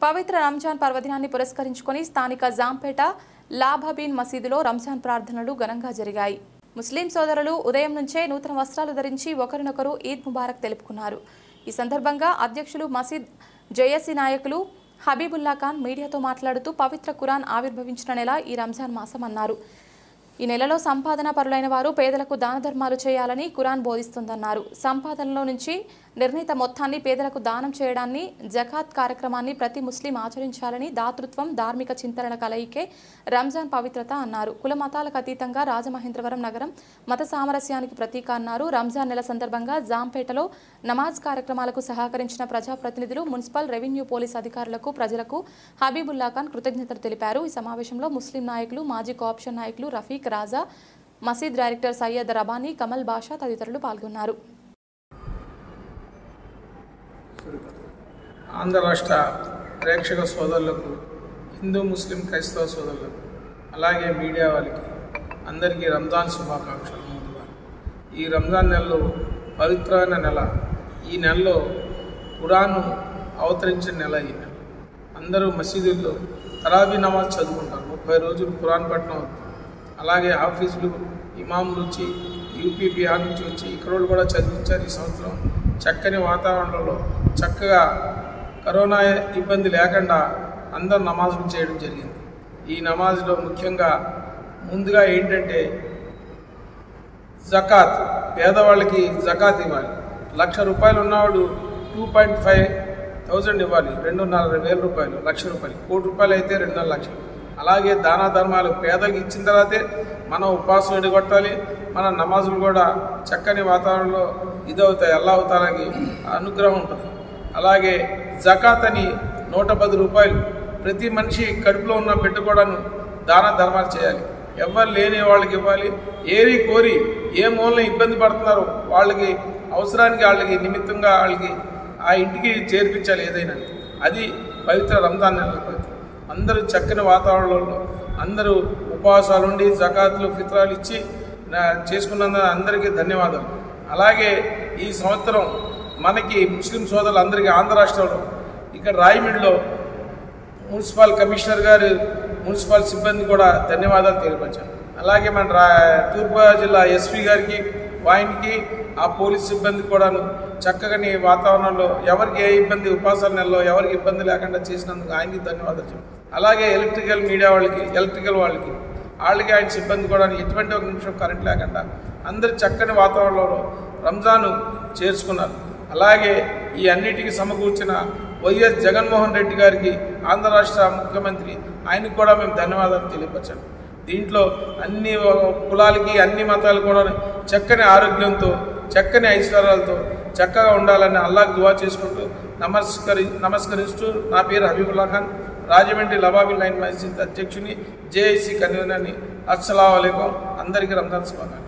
పవిత్ర రంజాన్ పర్వదినాన్ని పురస్కరించుకొని స్థానిక జాంపేట లాభబీన్ మసీదులో రంజాన్ ప్రార్థనలు ఘనంగా జరిగాయి ముస్లిం సోదరులు ఉదయం నుంచే నూతన వస్త్రాలు ధరించి ఒకరినొకరు ఈద్ ముబారక్ తెలుపుకున్నారు ఈ సందర్భంగా అధ్యక్షులు మసీద్ జయసి నాయకులు హబీబుల్లా ఖాన్ మీడియాతో మాట్లాడుతూ పవిత్ర ఖురాన్ ఆవిర్భవించిన నెల ఈ రంజాన్ మాసం అన్నారు ఈ నెలలో సంపాదన పరులైన వారు పేదలకు దాన ధర్మాలు చేయాలని ఖురాన్ బోధిస్తుందన్నారు సంపాదనలో నుంచి నిర్ణీత మొత్తాన్ని పేదలకు దానం చేయడాన్ని జకాత్ కార్యక్రమాన్ని ప్రతి ముస్లిం ఆచరించాలని దాతృత్వం ధార్మిక చింతనల కలయికే రంజాన్ పవిత్రత అన్నారు కుల మతాలకు అతీతంగా రాజమహేంద్రవరం నగరం మత సామరస్యానికి ప్రతీక అన్నారు రంజాన్ నెల సందర్భంగా జాంపేటలో నమాజ్ కార్యక్రమాలకు సహకరించిన ప్రజాప్రతినిధులు మున్సిపల్ రెవెన్యూ పోలీస్ అధికారులకు ప్రజలకు హబీబుల్లా ఖాన్ కృతజ్ఞతలు తెలిపారు ఈ సమావేశంలో ముస్లిం నాయకులు మాజీ కోఆప్షన్ నాయకులు రఫీక్ రాజా మసీద్ డైరెక్టర్ సయ్యద్ రబానీ కమల్ బాషా తదితరులు పాల్గొన్నారు ఆంధ్ర రాష్ట్ర ప్రేక్షక సోదరులకు హిందూ ముస్లిం క్రైస్తవ సోదరులకు అలాగే మీడియా వాళ్ళకి అందరికీ రంజాన్ శుభాకాంక్షలు ముందుగా ఈ రంజాన్ నెలలో పవిత్రమైన నెల ఈ నెలలో ఖురాను అవతరించిన నెల ఈ నెల అందరూ మసీదుల్లో తరాబీ నమాజ్ చదువుకుంటారు ముప్పై రోజులు ఖురాన్ పట్టణం అవుతుంది అలాగే ఆఫీసులు ఇమాములు వచ్చి యూపీ బీహార్ నుంచి వచ్చి ఇక్కడ వాళ్ళు కూడా చదివించారు ఈ సంవత్సరం చక్కని వాతావరణంలో చక్కగా కరోనా ఇబ్బంది లేకుండా అందరు నమాజులు చేయడం జరిగింది ఈ నమాజ్లో ముఖ్యంగా ముందుగా ఏంటంటే జకాత్ పేదవాళ్ళకి జకాత్ ఇవ్వాలి లక్ష రూపాయలు ఉన్నవాడు టూ పాయింట్ ఫైవ్ థౌజండ్ ఇవ్వాలి రెండున్నర వేల రూపాయలు లక్ష రూపాయలు కోటి రూపాయలు అయితే రెండున్నర లక్షలు అలాగే దాన ధర్మాలు పేదలకు ఇచ్చిన తర్వాతే మనం ఉపవాసం ఎడగొట్టాలి మన నమాజులు కూడా చక్కని వాతావరణంలో ఇదవుతాయి అల్లా అవుతానికి అనుగ్రహం ఉంటుంది అలాగే జకాత్ అని నూట పది రూపాయలు ప్రతి మనిషి కడుపులో ఉన్న బిడ్డ కూడాను దాన ధర్మాలు చేయాలి ఎవరు లేని వాళ్ళకి ఇవ్వాలి ఏరి కోరి ఏ మూలన ఇబ్బంది పడుతున్నారో వాళ్ళకి అవసరానికి వాళ్ళకి నిమిత్తంగా వాళ్ళకి ఆ ఇంటికి చేర్పించాలి ఏదైనా అది పవిత్ర రంజాన్ నెల పవిత్ర అందరూ చక్కని వాతావరణంలో అందరూ ఉపవాసాలు ఉండి జకాతులు ఫిత్రాలు ఇచ్చి నా- చేసుకున్నందుకు అందరికీ ధన్యవాదాలు అలాగే ఈ సంవత్సరం మనకి ముస్లిం సోదరులందరికీ ఆంధ్ర రాష్ట్రంలో ఇక్కడ రాయమిడిలో మున్సిపల్ కమిషనర్ గారు మున్సిపల్ సిబ్బంది కూడా ధన్యవాదాలు తెలియపరిచారు అలాగే మన రా తూర్పుగోదావరి జిల్లా ఎస్పీ గారికి వాయిన్కి ఆ పోలీస్ సిబ్బంది కూడాను చక్కగాని వాతావరణంలో ఎవరికి ఏ ఇబ్బంది ఉపాసాల నెలలో ఎవరికి ఇబ్బంది లేకుండా చేసినందుకు ఆయనకి ధన్యవాదాలు చెప్పారు అలాగే ఎలక్ట్రికల్ మీడియా వాళ్ళకి ఎలక్ట్రికల్ వాళ్ళకి వాళ్ళకి ఆయన సిబ్బంది కూడా ఎటువంటి ఒక నిమిషం కరెంట్ లేకుండా అందరు చక్కని వాతావరణంలో రంజాను చేర్చుకున్నారు అలాగే ఈ అన్నిటికీ సమకూర్చిన వైఎస్ జగన్మోహన్ రెడ్డి గారికి ఆంధ్ర రాష్ట్ర ముఖ్యమంత్రి ఆయనకు కూడా మేము ధన్యవాదాలు తెలియపరిచాము దీంట్లో అన్ని కులాలకి అన్ని మతాలు కూడా చక్కని ఆరోగ్యంతో చక్కని ఐశ్వర్యాలతో చక్కగా ఉండాలని అల్లాహ్ దువా చేసుకుంటూ నమస్కరి నమస్కరిస్తూ నా పేరు హబీబుల్లా ఖాన్ రాజమండ్రి లబాబీ లైన్ మస్జిద్ అధ్యక్షుని జేఏసీ కన్వీనర్ని అస్సలం అందరికీ రంజాన్ శుభాకాంక్షలు